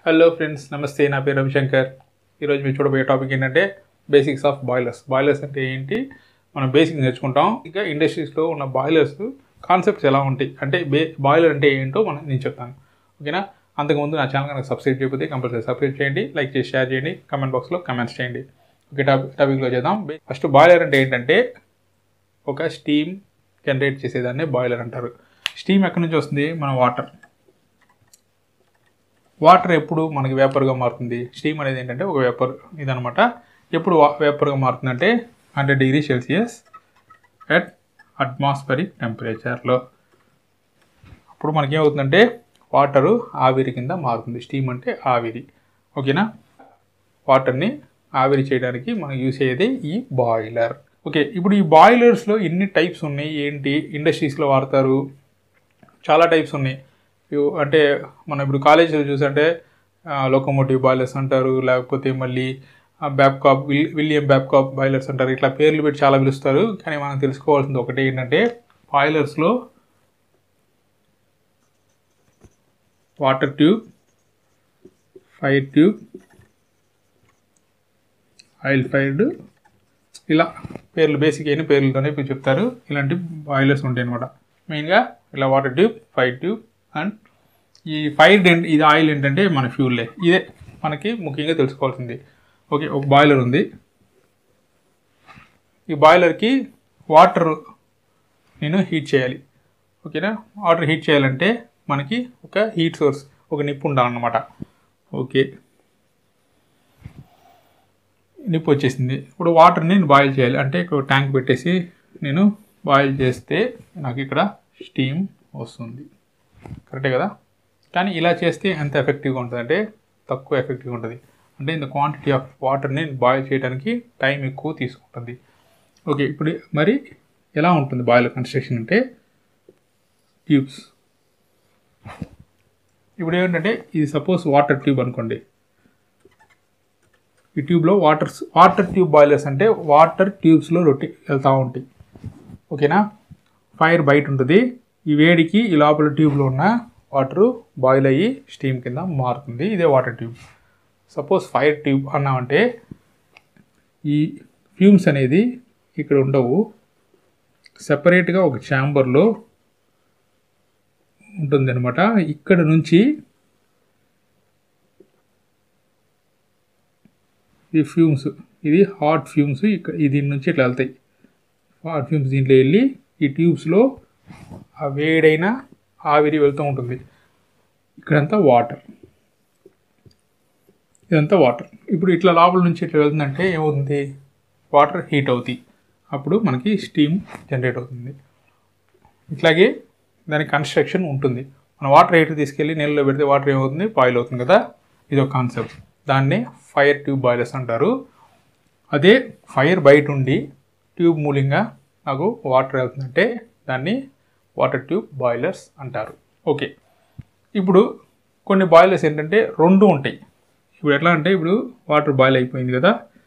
hello friends నమస్తే నా పేరు రవిశంకర్ ఈరోజు మీరు చూడబోయే టాపిక్ ఏంటంటే బేసిక్స్ ఆఫ్ బాయిలర్స్ బాయిలర్స్ అంటే ఏంటి మనం బేసిక్ నేర్చుకుంటాం ఇంకా ఇండస్ట్రీస్లో ఉన్న బాయిలర్స్ కాన్సెప్ట్స్ ఎలా ఉంటాయి అంటే బే బాయిలర్ అంటే ఏంటో మనం నేను చెప్తాను ఓకేనా అంతకుముందు నా ఛానల్ కనుక సబ్స్క్రైబ్ చేయకపోతే కంపల్సరీ సబ్స్క్రైబ్ చేయండి లైక్ చేసి షేర్ చేయండి కమెంట్ బాక్స్లో కమెంట్స్ చేయండి ఓకే టాపిక్ టాపిక్లో చేద్దాం ఫస్ట్ బాయిలర్ అంటే ఏంటంటే ఒక స్టీమ్ జనరేట్ చేసేదాన్ని బాయిలర్ అంటారు స్టీమ్ ఎక్కడి నుంచి వస్తుంది మన వాటర్ వాటర్ ఎప్పుడు మనకి వేపర్గా మారుతుంది స్టీమ్ అనేది ఏంటంటే ఒక వేపర్ ఇదనమాట ఎప్పుడు వేపర్గా మారుతుందంటే hundred degree Celsius at atmospheric టెంపరేచర్లో అప్పుడు మనకి ఏమవుతుందంటే వాటరు ఆవిరి కింద మారుతుంది స్టీమ్ అంటే ఆవిరి ఓకేనా వాటర్ని ఆవిరి చేయడానికి మనం యూస్ అయ్యేది ఈ బాయిలర్ ఓకే ఇప్పుడు ఈ బాయిలర్స్లో ఎన్ని టైప్స్ ఉన్నాయి ఏంటి ఇండస్ట్రీస్లో వాడతారు చాలా టైప్స్ ఉన్నాయి ఇవ్- అంటే మనం ఇప్పుడు కాలేజీలో చూసంటే లోకోమోటివ్ బాయిలర్స్ అంటారు లేకపోతే మళ్ళీ బ్యాబ్కాప్ విల్ విలియం బ్యాబ్కాప్ బాయిలర్స్ అంటారు ఇట్లా పేర్లు పెట్టి చాలా పిలుస్తారు కానీ మనం తెలుసుకోవాల్సింది ఒకటి ఏంటంటే బాయిలర్స్లో water tube fire tube oil fired ఇలా పేర్లు బేసిక్ అయిన పేర్లతోనే ఇప్పుడు చెప్తారు ఇలాంటి బాయిలర్స్ ఉంటాయి అనమాట మెయిన్గా ఇలా water tube fire tube and ఈ ఫైర్ ఇది ఆయిల్ ఏంటంటే మన ఫ్యూల్లే ఇదే మనకి ముఖ్యంగా తెలుసుకోవాల్సింది ఓకే ఒక బాయిలర్ ఉంది ఈ బాయిలర్కి వాటర్ నేను హీట్ చేయాలి ఓకేనా వాటర్ హీట్ చేయాలంటే మనకి ఒక హీట్ సోర్స్ ఒక నిప్పు ఉండాలన్నమాట ఓకే నిప్పు వచ్చేసింది ఇప్పుడు వాటర్ని నేను బాయిల్ చేయాలి అంటే ఒక ట్యాంక్ పెట్టేసి నేను బాయిల్ చేస్తే నాకు ఇక్కడ స్టీమ్ వస్తుంది కరెక్టే కదా కానీ ఇలా చేస్తే ఎంత ఎఫెక్టివ్గా ఉంటుంది అంటే తక్కువ ఎఫెక్టివ్గా ఉంటుంది అంటే ఇంత క్వాంటిటీ ఆఫ్ వాటర్ని బాయిల్ చేయడానికి టైం ఎక్కువ తీసుకుంటుంది ఓకే ఇప్పుడు మరి ఎలా ఉంటుంది బాయిలర్ కన్స్ట్రక్షన్ అంటే ట్యూబ్స్ ఇప్పుడు ఏంటంటే ఇది సపోజ్ వాటర్ ట్యూబ్ అనుకోండి ఈ ట్యూబ్లో వాటర్ వాటర్ ట్యూబ్ బాయిలర్స్ అంటే వాటర్ ట్యూబ్స్లో రొట్టి వెళ్తూ ఉంటాయి ఓకేనా ఫైర్ బయట ఉంటుంది ఈ వేడికి ఈ లోపల ట్యూబ్లో ఉన్న వాటర్ బాయిల్ అయ్యి స్టీమ్ కింద మారుతుంది ఇదే water tube suppose fire tube అన్నామంటే ఈ ఫ్యూమ్స్ అనేది ఇక్కడ ఉండవు సెపరేట్గా ఒక ఛాంబర్లో ఉంటుంది అనమాట ఇక్కడ నుంచి ఈ ఫ్యూమ్స్ ఇది హాట్ ఫ్యూమ్స్ ఇక్కడ ఈ దీని నుంచి ఇట్లా వెళ్తాయి హాట్ ఫ్యూమ్స్ దీంట్లో వెళ్ళి ఈ ట్యూబ్స్లో ఆ వేడైన ఆవిరి వెళ్తూ ఉంటుంది ఇక్కడంతా వాటర్ ఇదంతా వాటర్ ఇప్పుడు ఇట్లా లోపల నుంచి ఇట్లా వెళ్తుందంటే ఏమవుతుంది వాటర్ హీట్ అవుతాయి అప్పుడు మనకి స్టీమ్ జనరేట్ అవుతుంది ఇట్లాగే దాని కన్స్ట్రక్షన్ ఉంటుంది మన వాటర్ హీటర్ తీసుకెళ్ళి నీళ్ళలో పెడితే వాటర్ ఏమవుతుంది బాయిల్ అవుతుంది కదా ఇది ఒక కాన్సెప్ట్ దాన్ని ఫైర్ ట్యూబ్ బాయిలర్స్ అంటారు అదే ఫైర్ బయట ఉండి ట్యూబ్ మూలంగా నాకు వాటర్ వెళ్తుందంటే దాన్ని వాటర్ ట్యూబ్ బాయిలర్స్ అంటారు ఓకే ఇప్పుడు కొన్ని బాయిలర్స్ ఏంటంటే రెండు ఉంటాయి ఇప్పుడు ఎట్లా అంటే ఇప్పుడు వాటర్ బాయిల్ అయిపోయింది కదా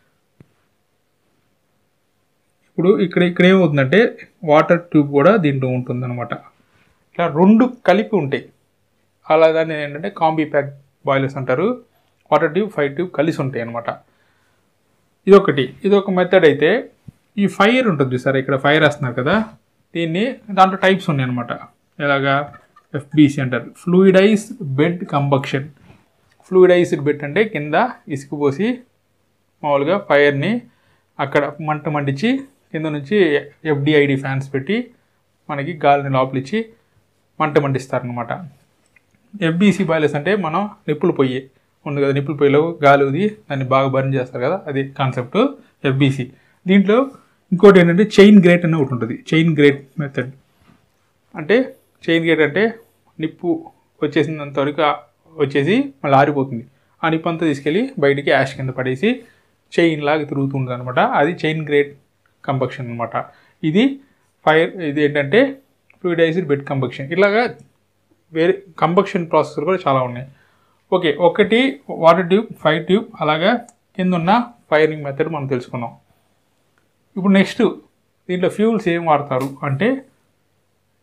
ఇప్పుడు ఇక్కడ ఇక్కడ ఏమవుతుందంటే వాటర్ ట్యూబ్ కూడా దీంట్లో ఉంటుందన్నమాట ఇట్లా రెండు కలిపి ఉంటాయి అలా దాన్ని ఏంటంటే కాంబీ ప్యాక్ బాయిలర్స్ అంటారు వాటర్ ట్యూబ్ ఫైర్ ట్యూబ్ కలిసి ఉంటాయి అనమాట ఇదొకటి ఇదొక మెథడ్ అయితే ఈ ఫైర్ ఉంటుంది సార్ ఇక్కడ ఫైర్ వేస్తున్నారు కదా దీన్ని దాంట్లో టైప్స్ ఉన్నాయి అనమాట ఎలాగా ఎఫ్బిసి అంటారు fluidised bed combustion fluidised bed అంటే కింద ఇసుక పోసి మామూలుగా ఫైర్ని అక్కడ మంట మండించి కింద నుంచి ఎఫ్డిఐడి ఫ్యాన్స్ పెట్టి మనకి గాలిని లోపలిచ్చి మంట మండిస్తారనమాట ఎఫ్బీసీ బాయిలర్స్ అంటే మనం నిప్పులు పొయ్యి ఉంది కదా నిప్పులు పొయ్యిలో గాలి ఊది దాన్ని బాగా బర్న్ చేస్తారు కదా అది కాన్సెప్ట్ ఎఫ్బీసీ దీంట్లో ఇంకోటి ఏంటంటే చైన్ గ్రేట్ అని ఒకటి ఉంటుంది చైన్ గ్రేట్ మెథడ్ అంటే చైన్ గ్రేట్ అంటే నిప్పు వచ్చేసినంత వరకు ఆ- వచ్చేసి మళ్ళీ ఆరిపోతుంది ఆ నిప్పు అంతా తీసుకెళ్ళి బయటికి యాష్ కింద పడేసి చైన్ లాగా తిరుగుతుంది అనమాట అది చైన్ గ్రేట్ కంబక్షన్ అనమాట ఇది ఫైర్ ఇది ఏంటంటే ఫ్లూయిడైజ్డ్ బెడ్ కంబక్షన్ ఇలాగా వేరే కంబక్షన్ ప్రాసెస్ కూడా చాలా ఉన్నాయి ఓకే ఒకటి వాటర్ ట్యూబ్ ఫైర్ ట్యూబ్ అలాగా కింద ఉన్న ఫైరింగ్ మెథడ్ మనం తెలుసుకున్నాం ఇప్పుడు నెక్స్ట్ దీంట్లో ఫ్యూల్స్ ఏం వాడతారు అంటే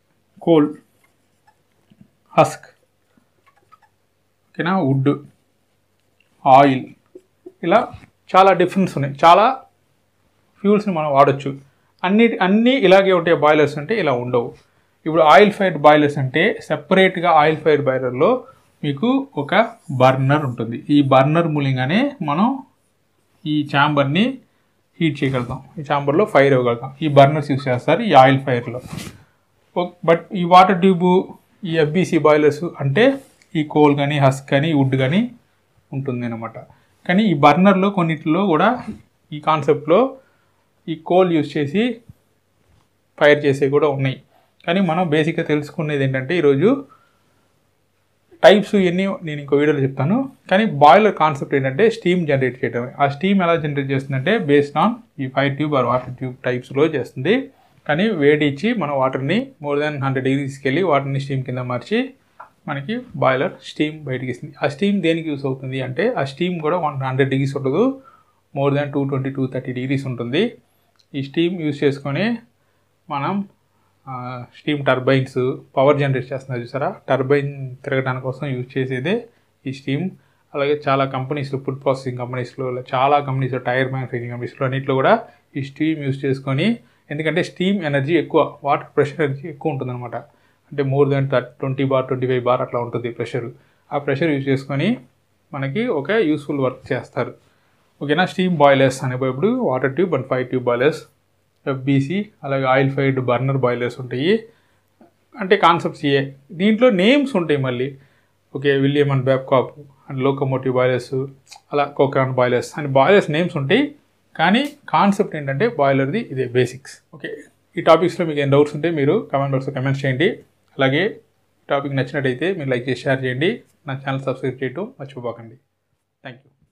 కోల్ హస్క్ ఓకేనా వుడ్ ఆయిల్ ఇలా చాలా డిఫరెన్స్ ఉన్నాయి చాలా ఫ్యూల్స్ని మనం వాడచ్చు అన్ని అన్నీ ఇలాగే ఉంటాయి బాయిలర్స్ అంటే ఇలా ఉండవు ఇప్పుడు ఆయిల్ ఫైర్డ్ బాయిలర్స్ అంటే సెపరేట్గా ఆయిల్ ఫైర్డ్ బాయిలర్లో మీకు ఒక బర్నర్ ఉంటుంది ఈ బర్నర్ మూలంగానే మనం ఈ ఛాంబర్ని హీట్ చేయగలుగుతాం ఈ ఛాంబర్లో ఫైర్ ఇవ్వగలుగుతాం ఈ బర్నర్స్ యూస్ చేస్తారు ఈ ఆయిల్ ఫైర్లో బట్ ఈ వాటర్ ట్యూబ్ ఈ ఎఫ్బీసీ బాయిలర్స్ అంటే ఈ కోల్ కానీ హస్క్ కానీ వుడ్ కానీ ఉంటుంది అనమాట కానీ ఈ బర్నర్లో కొన్నిటిలో కూడా ఈ కాన్సెప్ట్లో ఈ కోల్ యూస్ చేసి ఫైర్ చేసే కూడా ఉన్నాయి కానీ మనం బేసిక్గా తెలుసుకునేది ఏంటంటే ఈరోజు టైప్స్ ఇవన్నీ నేను ఇంకో వీడియోలో చెప్తాను కానీ బాయిలర్ కాన్సెప్ట్ ఏంటంటే స్టీమ్ జనరేట్ చేయడమే ఆ స్టీమ్ ఎలా జనరేట్ చేస్తుందంటే బేస్డ్ ఆన్ ఈ fire tube or water tube టైప్స్లో చేస్తుంది కానీ వేడి ఇచ్చి మన వాటర్ని మోర్ దాన్ హండ్రెడ్ డిగ్రీస్కి వెళ్ళి వాటర్ని స్టీమ్ కింద మార్చి మనకి బాయిలర్ స్టీమ్ బయటికి ఇస్తుంది ఆ స్టీమ్ దేనికి యూస్ అవుతుంది అంటే ఆ స్టీమ్ కూడా వన్ హండ్రెడ్ డిగ్రీస్ ఉండదు more than two twenty two thirty degrees ఉంటుంది ఈ స్టీమ్ యూస్ చేసుకొని మనం స్టీమ్ టర్బైన్స్ పవర్ జనరేట్ చేస్తున్నారు చూసారా టర్బైన్ తిరగడానికి కోసం యూజ్ చేసేదే ఈ స్టీమ్ అలాగే చాలా కంపెనీస్లో ఫుడ్ ప్రాసెసింగ్ కంపెనీస్లో చాలా కంపెనీస్లో టైర్ మ్యానుఫ్యాక్చరింగ్ కంపెనీస్లో అన్నింటిలో కూడా ఈ స్టీమ్ యూజ్ చేసుకొని ఎందుకంటే స్టీమ్ ఎనర్జీ ఎక్కువ వాటర్ ప్రెషర్ ఎనర్జీ ఎక్కువ ఉంటుందన్నమాట అంటే more than twenty bar twenty five bar అట్లా ఉంటుంది ప్రెషర్ ఆ ప్రెషర్ యూజ్ చేసుకొని మనకి ఒక యూస్ఫుల్ వర్క్ చేస్తారు ఓకేనా స్టీమ్ బాయిలర్స్ అనేటప్పుడు water tube and five tube boilers FBC అలాగే ఆయిల్ ఫైర్డ్ బర్నర్ బాయిలర్స్ ఉంటాయి అంటే కాన్సెప్ట్స్ ఇయే దీంట్లో నేమ్స్ ఉంటాయి మళ్ళీ okay William and Babcock and locomotive boilers అలా కోక్రాన్ బాయిలర్స్ అని బాయిలర్స్ నేమ్స్ ఉంటాయి కానీ కాన్సెప్ట్ ఏంటంటే బాయిలర్ది ఇదే బేసిక్స్ ఓకే ఈ టాపిక్స్లో మీకు ఏం డౌట్స్ ఉంటే మీరు కమెంట్ బాక్స్లో కమెంట్స్ చేయండి అలాగే టాపిక్ నచ్చినట్టయితే మీరు లైక్ చేసి షేర్ చేయండి నా ఛానల్ సబ్స్క్రైబ్ చేయటం మర్చిపోకండి థ్యాంక్ యూ